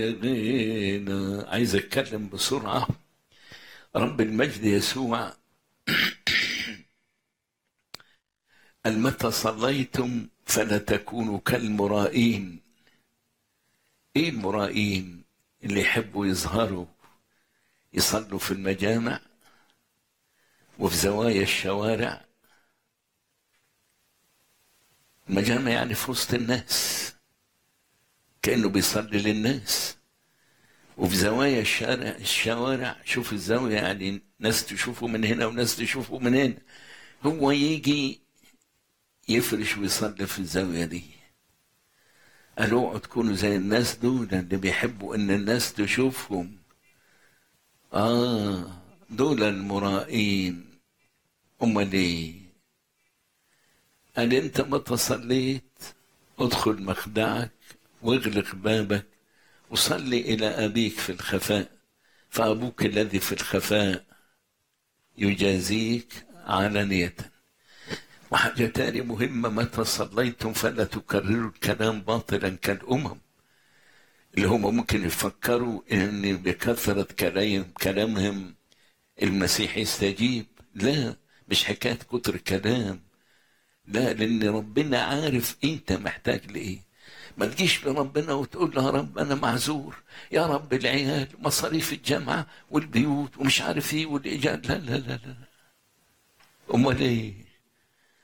غنى عايز اتكلم بسرعه رب المجد يسوع قال متى صليتم فلا تكونوا كالمرائين ايه المرائين اللي يحبوا يظهروا يصلوا في المجامع وفي زوايا الشوارع المجامع يعني في وسط الناس كأنه بيصلي للناس وفي زوايا الشارع الشوارع شوف الزاوية يعني ناس تشوفه من هنا وناس تشوفه من هنا هو يجي يفرش ويصلي في الزاوية دي قالوا اوعوا تكونوا زي الناس دول اللي بيحبوا ان الناس تشوفهم اه دول المرائين امال ايه قال انت متى صليت ادخل مخدعك واغلق بابك وصلي الى ابيك في الخفاء فابوك الذي في الخفاء يجازيك علانية وحاجة تاني مهمة متى صليتم فلا تكرروا الكلام باطلا كالأمم اللي هم ممكن يفكروا ان بكثرة كلام كلامهم المسيح يستجيب لا مش حكاية كتر كلام لا لان ربنا عارف انت محتاج لايه ما تجيش لربنا وتقول له يا رب انا معذور يا رب العيال مصاريف الجامعه والبيوت ومش عارف ايه والايجار لا لا لا لا امال ايه